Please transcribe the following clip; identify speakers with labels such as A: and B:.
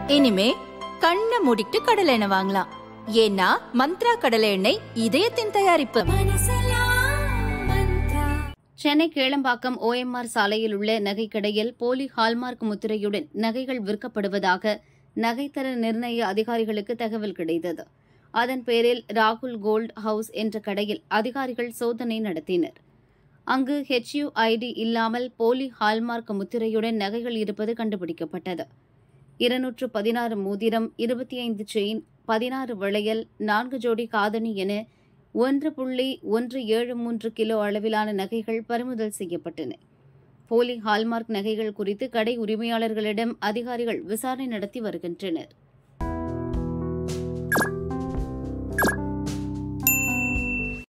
A: இனிமே கண்ணை மூடிட்டு கடலை எண்ணெய் வாங்கலாம் ஏன்னா மந்த்ரா கடலை எண்ணெய் இதயத்தின் தயாரிப்பு
B: சென்னை கேளம்பாக்கம் ஓஎம்ஆர் சாலையில் உள்ள நகைக்கடையில் போலி ஹால்மார்க் முத்திரையுடன் நகைகள் விற்கப்படுவதாக நகைத்தர நிர்ணய அதிகாரிகளுக்கு தகவல் கிடைத்தது அதன் பேரில் ராகுல் கோல்ட் ஹவுஸ் என்ற கடையில் அதிகாரிகள் சோதனை நடத்தினர் அங்கு ஹெச்யூஐடி இல்லாமல் போலி ஹால்மார்க் முத்திரையுடன் நகைகள் இருப்பது கண்டுபிடிக்கப்பட்டது இருநூற்று பதினாறு மோதிரம் இருபத்தி ஐந்து செயின் பதினாறு வளையல் நான்கு ஜோடி காதணி என ஒன்று புள்ளி ஒன்று ஏழு மூன்று கிலோ அளவிலான நகைகள் பறிமுதல் செய்யப்பட்டன போலி ஹால்மார்க் நகைகள் குறித்து கடை உரிமையாளர்களிடம் அதிகாரிகள் விசாரணை நடத்தி வருகின்றனர்